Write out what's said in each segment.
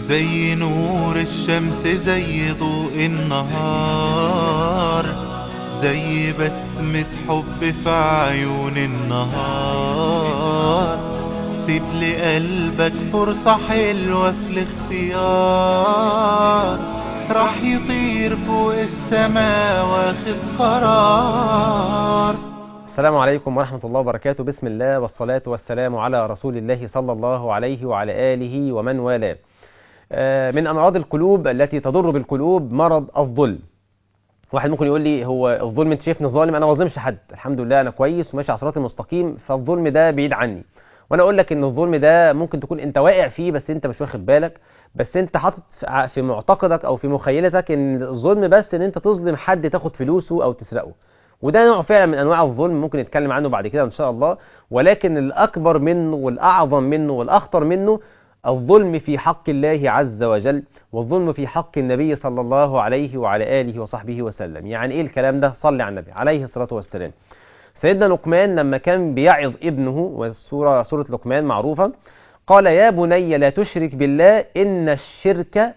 زي نور الشمس زي ضوء النهار زي بسمة حب في عيون النهار سيب لقلبك فرصة حلوة في الاختيار راح يطير فوق السماء واخد قرار السلام عليكم ورحمة الله وبركاته بسم الله والصلاة والسلام على رسول الله صلى الله عليه وعلى آله ومن والاه آه، من أمراض القلوب التي تضر بالقلوب مرض الظلم واحد ممكن يقول لي هو الظلم انت شايفني ظالم انا ما بظلمش حد الحمد لله انا كويس وماشي على الصراط المستقيم فالظلم ده بعيد عني وانا اقول لك ان الظلم ده ممكن تكون انت واقع فيه بس انت مش واخد بالك بس انت حاطط في معتقدك او في مخيلتك ان الظلم بس ان انت تظلم حد تاخد فلوسه او تسرقه وده نوع فعلا من انواع الظلم ممكن نتكلم عنه بعد كده ان شاء الله ولكن الاكبر منه والاعظم منه والاخطر منه الظلم في حق الله عز وجل والظلم في حق النبي صلى الله عليه وعلى آله وصحبه وسلم يعني إيه الكلام ده صلي على النبي عليه الصلاة والسلام سيدنا لقمان لما كان بيعظ ابنه والسورة سورة لقمان معروفة قال يا بني لا تشرك بالله إن الشرك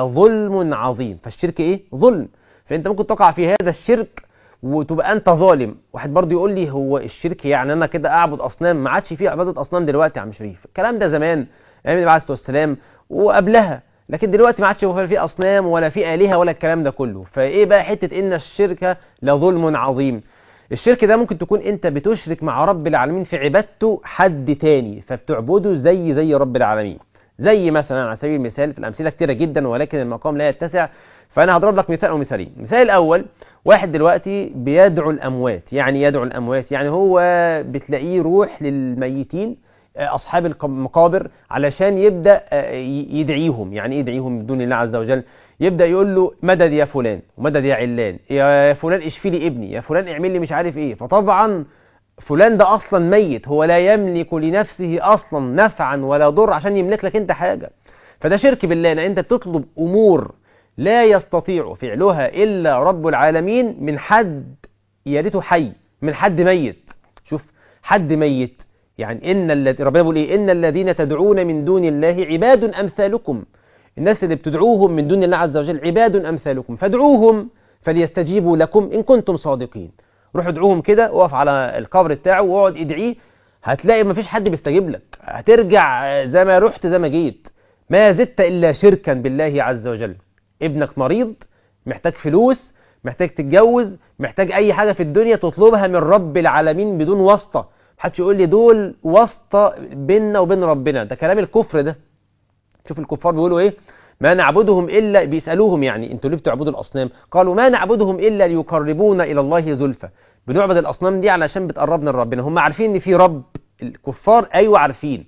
لظلم عظيم فالشرك إيه؟ ظلم فأنت ممكن تقع في هذا الشرك وتبقى انت ظالم واحد برضه يقول لي هو الشرك يعني انا كده اعبد اصنام ما عادش فيه عباده اصنام دلوقتي يا عم شريف الكلام ده زمان ايام النبي عليه الصلاه والسلام وقبلها لكن دلوقتي ما عادش في اصنام ولا في الهه ولا الكلام ده كله فايه بقى حته ان الشرك لظلم عظيم الشرك ده ممكن تكون انت بتشرك مع رب العالمين في عبادته حد تاني فبتعبده زي زي رب العالمين زي مثلا على سبيل المثال في الامثله كتيره جدا ولكن المقام لا يتسع فانا هضرب لك مثال او مثالين المثال الاول واحد دلوقتي بيدعو الاموات يعني يدعو الاموات يعني هو بتلاقيه يروح للميتين اصحاب المقابر علشان يبدا يدعيهم يعني ايه يدعيهم من دون الله عز وجل يبدا يقول له مدد يا فلان ومدد يا علان يا فلان اشفي لي ابني يا فلان اعمل لي مش عارف ايه فطبعا فلان ده اصلا ميت هو لا يملك لنفسه اصلا نفعا ولا ضر عشان يملك لك انت حاجه فده شرك بالله ان انت بتطلب امور لا يستطيع فعلها الا رب العالمين من حد يا ريته حي من حد ميت شوف حد ميت يعني ان الذي ربنا بيقول ايه ان الذين تدعون من دون الله عباد امثالكم الناس اللي بتدعوهم من دون الله عز وجل عباد امثالكم فادعوهم فليستجيبوا لكم ان كنتم صادقين روح ادعوهم كده وقف على القبر بتاعه واقعد ادعيه هتلاقي مفيش حد بيستجيب لك هترجع زي ما رحت زي ما جيت ما زدت الا شركا بالله عز وجل ابنك مريض محتاج فلوس محتاج تتجوز محتاج اي حاجه في الدنيا تطلبها من رب العالمين بدون واسطه محدش يقول لي دول واسطة بيننا وبين ربنا ده كلام الكفر ده شوف الكفار بيقولوا ايه ما نعبدهم إلا بيسألوهم يعني انتوا ليه بتعبدوا الأصنام قالوا ما نعبدهم إلا ليقربونا إلى الله زلفى بنعبد الأصنام دي علشان بتقربنا لربنا هم عارفين ان في رب الكفار أيوة عارفين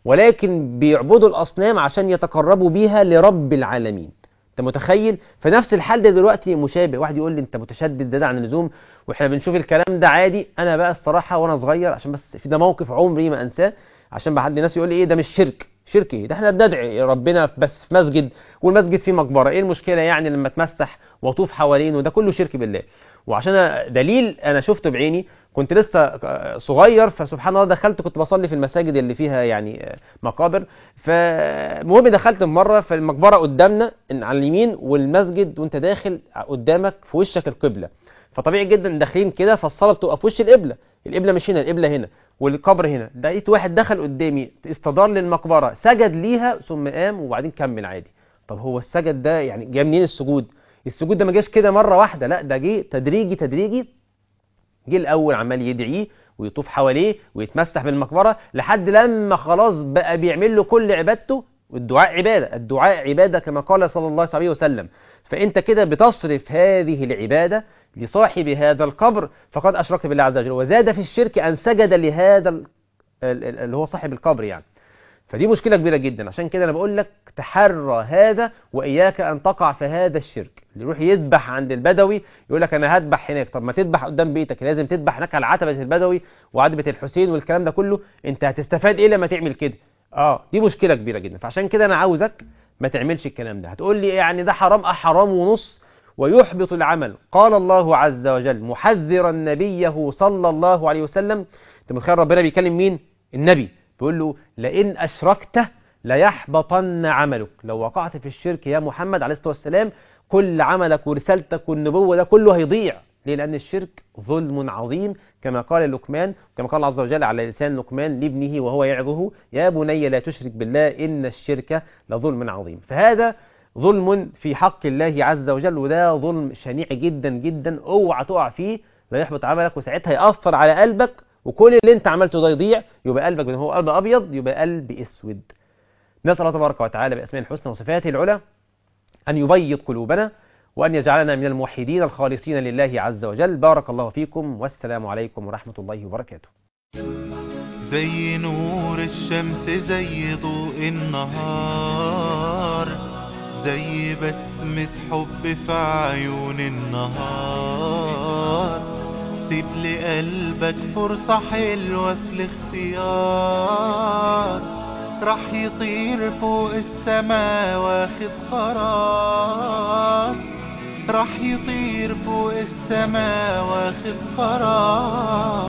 ولكن بيعبدوا الأصنام عشان يتقربوا بيها لرب العالمين انت متخيل فنفس الحال ده دلوقتي مشابه واحد يقول لي انت متشدد زياده عن اللزوم واحنا بنشوف الكلام ده عادي انا بقى الصراحه وانا صغير عشان بس في ده موقف عمري ما انساه عشان بحد الناس يقول لي ايه ده مش شرك شرك ايه ده احنا بندعي ربنا بس في مسجد والمسجد فيه مقبره ايه المشكله يعني لما اتمسح واطوف حوالينه ده كله شرك بالله وعشان دليل انا شفته بعيني كنت لسه صغير فسبحان الله دخلت كنت بصلي في المساجد اللي فيها يعني مقابر فالمهم دخلت مره في المقبره قدامنا على اليمين والمسجد وانت داخل قدامك في وشك القبله فطبيعي جدا داخلين كده فالصلاه بتبقى في وش القبله القبله مش هنا القبله هنا والقبر هنا لقيت واحد دخل قدامي استدار للمقبره سجد ليها ثم قام وبعدين كمل عادي طب هو السجد ده يعني جاي منين السجود السجود ده ما جاش كده مره واحده لا ده جه تدريجي تدريجي جه الاول عمال يدعيه ويطوف حواليه ويتمسح بالمقبره لحد لما خلاص بقى بيعمل له كل عبادته والدعاء عباده الدعاء عباده كما قال صلى الله عليه وسلم فانت كده بتصرف هذه العباده لصاحب هذا القبر فقد اشركت بالله عز وجل وزاد في الشرك ان سجد لهذا اللي هو صاحب القبر يعني فدي مشكلة كبيرة جدا عشان كده أنا بقول لك تحرى هذا وإياك أن تقع في هذا الشرك اللي يروح يذبح عند البدوي يقول لك أنا هذبح هناك طب ما تذبح قدام بيتك لازم تذبح هناك على عتبة البدوي وعتبة الحسين والكلام ده كله أنت هتستفاد إيه لما تعمل كده آه دي مشكلة كبيرة جدا فعشان كده أنا عاوزك ما تعملش الكلام ده هتقول لي يعني ده حرام أه حرام ونص ويحبط العمل قال الله عز وجل محذرا نبيه صلى الله عليه وسلم انت متخيل ربنا بيكلم مين النبي بيقول له لئن اشركت ليحبطن عملك لو وقعت في الشرك يا محمد عليه الصلاة والسلام كل عملك ورسالتك والنبوة ده كله هيضيع ليه لأن الشرك ظلم عظيم كما قال لقمان كما قال الله عز وجل على لسان لقمان لابنه وهو يعظه يا بني لا تشرك بالله إن الشرك لظلم عظيم فهذا ظلم في حق الله عز وجل وده ظلم شنيع جدا جدا اوعى تقع فيه لا يحبط عملك وساعتها يأثر على قلبك وكل اللي انت عملته ده يضيع يبقى قلبك بدل هو قلب ابيض يبقى قلب اسود نسأل الله تبارك وتعالى بأسماء الحسنى وصفاته العلى أن يبيض قلوبنا وأن يجعلنا من الموحدين الخالصين لله عز وجل بارك الله فيكم والسلام عليكم ورحمة الله وبركاته زي نور الشمس زي ضوء النهار زي بسمة حب في عيون النهار سيب لقلبك فرصة حلوة في الاختيار راح يطير فوق السما واخد قرار راح يطير فوق السما واخد قرار